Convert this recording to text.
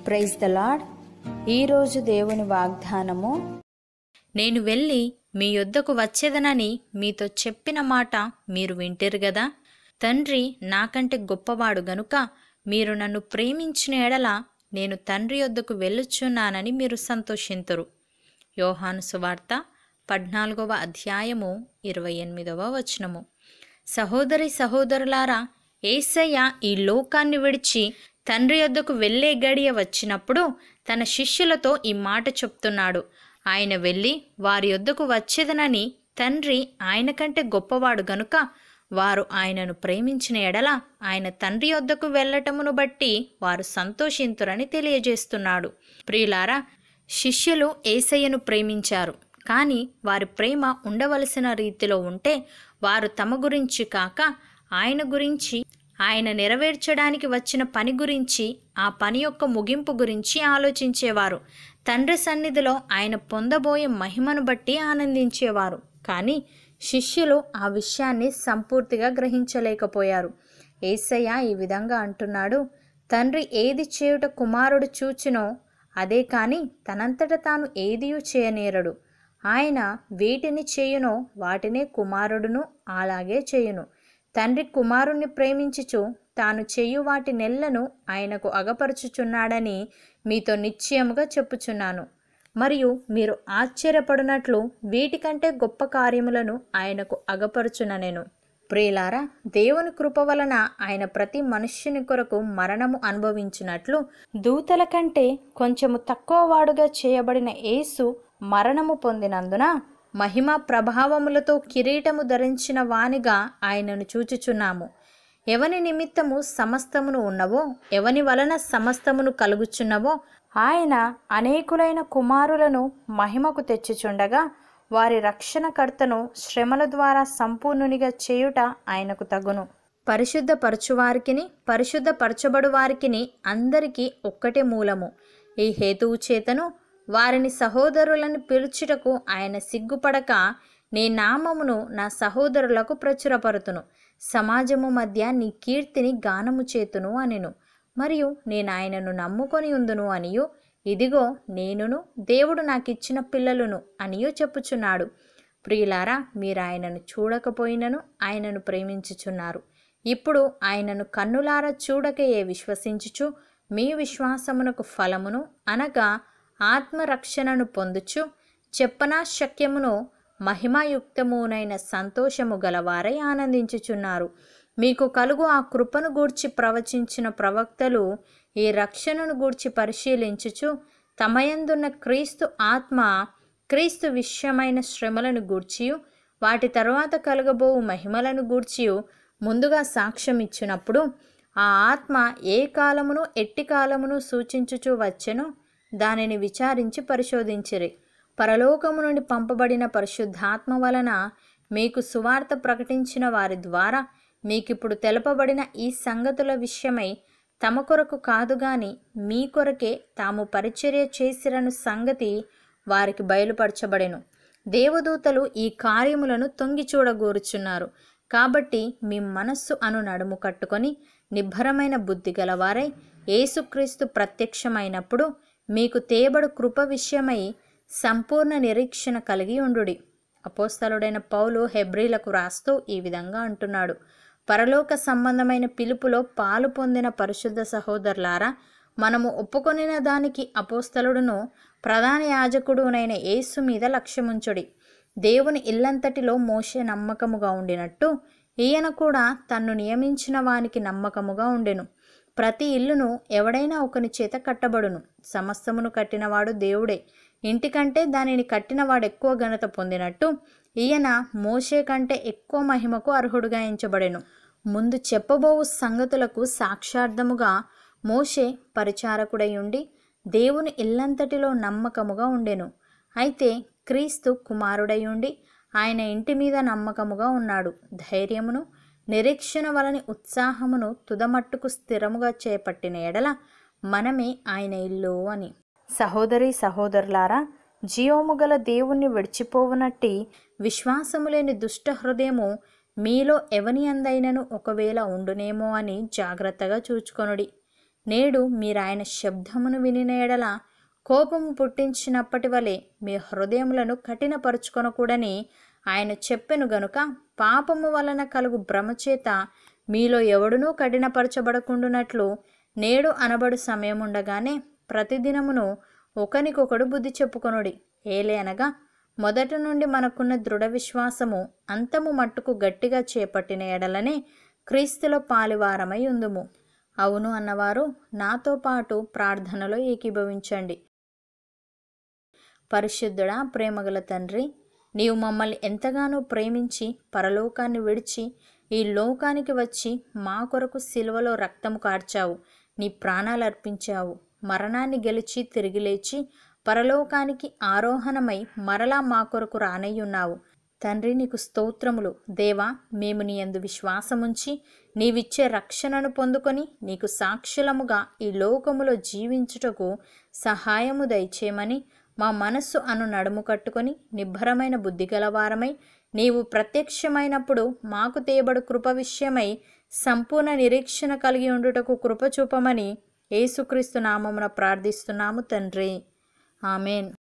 praise the lord ఈరోజు దేవుని వాగ్దానము నేను వెళ్ళి మీ యొద్దకు వచ్చేదనని మీతో చెప్పిన మాట మీరు వింటారు గదా తండ్రి నాకంటే గొప్పవాడు గనుక మీరు నన్ను ప్రేమించిన ఎడల నేను తండ్రి యొద్దకు వెళ్ళుచున్నానని మీరు సంతోషింతురు యోహాను సువార్త పద్నాలుగవ అధ్యాయము ఇరవై ఎనిమిదవ వచనము సహోదరి సహోదరులారా ఏసయ్య ఈ లోకాన్ని విడిచి తండ్రి యొద్దకు వెళ్ళే గడియ వచ్చినప్పుడు తన శిష్యులతో ఈ మాట చెప్తున్నాడు ఆయన వెళ్ళి వారి యొద్దకు వచ్చేదనని తండ్రి ఆయన కంటే గొప్పవాడు గనుక వారు ఆయనను ప్రేమించిన ఎడల ఆయన తండ్రి యొద్దకు వెళ్ళటమును బట్టి వారు సంతోషింతురని తెలియజేస్తున్నాడు ప్రియులారా శిష్యులు ఏసయ్యను ప్రేమించారు కానీ వారి ప్రేమ ఉండవలసిన రీతిలో ఉంటే వారు తమ గురించి కాక ఆయన గురించి ఆయన నెరవేర్చడానికి వచ్చిన పని గురించి ఆ పని యొక్క ముగింపు గురించి ఆలోచించేవారు తండ్రి సన్నిధిలో ఆయన పొందబోయే మహిమను బట్టి ఆనందించేవారు కానీ శిష్యులు ఆ విషయాన్ని సంపూర్తిగా గ్రహించలేకపోయారు ఏసయ్య ఈ విధంగా అంటున్నాడు తండ్రి ఏది చేయుట కుమారుడు చూచినో అదే కాని తనంతట తాను ఏదియూ చేయనేరడు ఆయన వేటిని చేయునో వాటినే కుమారుడును అలాగే చేయును తండ్రి కుమారుణ్ణి ప్రేమించుచు తాను చేయు వాటి నెల్లను ఆయనకు అగపరుచుచున్నాడని మీతో నిశ్చయముగా చెప్పుచున్నాను మరియు మీరు ఆశ్చర్యపడినట్లు వీటికంటే గొప్ప కార్యములను ఆయనకు అగపరుచుననెను ప్రియులారా దేవుని కృప వలన ఆయన ప్రతి మనుష్యుని కొరకు మరణము అనుభవించినట్లు దూతల కంటే కొంచెము తక్కువ వాడుగా చేయబడిన యేసు మరణము పొందినందున మహిమ ప్రభావములతో కిరీటము ధరించిన వానిగా ఆయనను చూచుచున్నాము ఎవని నిమిత్తము సమస్తమును ఉన్నవో ఎవని వలన సమస్తమును కలుగుచున్నవో ఆయన అనేకులైన కుమారులను మహిమకు తెచ్చుచుండగా వారి రక్షణకర్తను శ్రమల ద్వారా సంపూర్ణునిగా చేయుట ఆయనకు తగును పరిశుద్ధపరచువారికిని పరిశుద్ధపరచబడు వారికిని అందరికీ ఒక్కటే మూలము ఈ హేతువు చేతను వారిని సహోదరులను పిలుచుటకు ఆయన సిగ్గుపడక నీ నామమును నా సహోదరులకు ప్రచురపరుతును సమాజము మధ్య నీ కీర్తిని గానము చేతును అనెను మరియు నేను ఆయనను నమ్ముకొని ఉందును అనియు ఇదిగో నేనును దేవుడు నాకిచ్చిన పిల్లలును అనియు చెప్పుచున్నాడు ప్రియులారా మీరు ఆయనను చూడకపోయినను ఆయనను ప్రేమించుచున్నారు ఇప్పుడు ఆయనను కన్నులారా చూడకయే విశ్వసించుచు మీ విశ్వాసమునకు ఫలమును అనగా ఆత్మరక్షణను పొందుచు చెప్పనా శక్యమును మహిమాయుక్తమునైన సంతోషము గలవారై ఆనందించుచున్నారు మీకు కలుగు ఆ కృపను గూర్చి ప్రవచించిన ప్రవక్తలు ఈ రక్షణను గూర్చి పరిశీలించుచు తమయందున్న క్రీస్తు ఆత్మ క్రీస్తు విషయమైన శ్రమలను గూర్చియు వాటి తరువాత కలగబోవు మహిమలను గూర్చియు ముందుగా సాక్ష్యం ఇచ్చినప్పుడు ఆ ఆత్మ ఏ కాలమును ఎట్టి కాలమును సూచించుచు వచ్చెనో దానిని విచారించి పరిశోధించిరి పరలోకము నుండి పంపబడిన పరిశుద్ధాత్మ వలన మీకు సువార్త ప్రకటించిన వారి ద్వారా మీకిప్పుడు తెలపబడిన ఈ సంగతుల విషయమై తమ కొరకు కాదు గాని మీ కొరకే తాము పరిచర్య చేసిరను సంగతి వారికి బయలుపరచబడెను దేవదూతలు ఈ కార్యములను తొంగి చూడగోరుచున్నారు కాబట్టి మీ మనస్సు అను నడుము కట్టుకొని నిబ్బరమైన బుద్ధి గలవారై యేసుక్రీస్తు ప్రత్యక్షమైనప్పుడు మీకు తేబడు కృప విషయమై సంపూర్ణ నిరీక్షణ కలిగి ఉండుడి అపోస్తలుడైన పౌలు హెబ్రీలకు రాస్తూ ఈ విధంగా అంటున్నాడు పరలోక సంబంధమైన పిలుపులో పాలు పొందిన పరిశుద్ధ సహోదరులారా మనము ఒప్పుకొనిన దానికి అపోస్తలుడును ప్రధాన యాజకుడునైన యేసు మీద లక్ష్యముంచుడి దేవుని ఇల్లంతటిలో మోసే నమ్మకముగా ఉండినట్టు ఈయన కూడా తన్ను నియమించిన వానికి నమ్మకముగా ఉండెను ప్రతి ఇల్లును ఎవడైనా ఒకని చేత కట్టబడును సమస్తమును కట్టినవాడు దేవుడే ఇంటికంటే దానిని కట్టినవాడు ఎక్కువ ఘనత పొందినట్టు ఈయన మోషే కంటే ఎక్కువ మహిమకు అర్హుడుగా ఎంచబడెను ముందు చెప్పబోవు సంగతులకు సాక్షార్థముగా మోషే పరిచారకుడై ఉండి దేవుని ఇల్లంతటిలో నమ్మకముగా ఉండెను అయితే క్రీస్తు కుమారుడై ఉండి ఆయన ఇంటి మీద నమ్మకముగా ఉన్నాడు ధైర్యమును నిరీక్షణ వలని ఉత్సాహమును తుదమట్టుకు స్థిరముగా చేపట్టిన ఎడల మనమే ఆయన ఇల్లు అని సహోదరి సహోదరులారా జీవము గల దేవుణ్ణి విడిచిపోవునట్టి విశ్వాసము లేని దుష్ట హృదయము మీలో ఎవని అందైనను ఒకవేళ ఉండునేమో అని జాగ్రత్తగా చూచుకొనుడి నేడు మీరాయన శబ్దమును వినిన ఎడల కోపము పుట్టించినప్పటి వలె మీ హృదయములను కఠినపరుచుకొనకూడని ఆయన చెప్పెను గనుక పాపము వలన కలుగు భ్రమచేత మీలో ఎవడునూ కఠినపరచబడకుండునట్లు నేడు అనబడు సమయముండగానే ప్రతిదినమును ఒకనికొకడు బుద్ధి చెప్పుకొనుడి ఏలే అనగా మొదట నుండి మనకున్న దృఢ విశ్వాసము అంతము మట్టుకు గట్టిగా చేపట్టిన ఎడలనే క్రీస్తులో పాలివారమై ఉందుము అవును అన్నవారు నాతో పాటు ప్రార్థనలో ఏకీభవించండి పరిశుద్ధుడా ప్రేమగల తండ్రి నీవు మమ్మల్ని ఎంతగానో ప్రేమించి పరలోకాన్ని విడిచి ఈ లోకానికి వచ్చి మా కొరకు సిలువలో రక్తము కార్చావు నీ ప్రాణాలు అర్పించావు మరణాన్ని గెలిచి తిరిగి లేచి పరలోకానికి ఆరోహణమై మరలా మా కొరకు రానయ్యున్నావు తండ్రి నీకు స్తోత్రములు దేవా మేము నీ యందు విశ్వాసముంచి నీవిచ్చే రక్షణను పొందుకొని నీకు సాక్షులముగా ఈ లోకములో జీవించుటకు సహాయము దయచేయమని మా మనస్సు అను నడుము కట్టుకొని నిబ్బరమైన బుద్ధి గలవారమై నీవు ప్రత్యక్షమైనప్పుడు మాకు తేబడు కృప విషయమై సంపూర్ణ నిరీక్షణ కలిగి ఉండుటకు కృప చూపమని యేసుక్రీస్తు నామమున ప్రార్థిస్తున్నాము తండ్రి ఆమెన్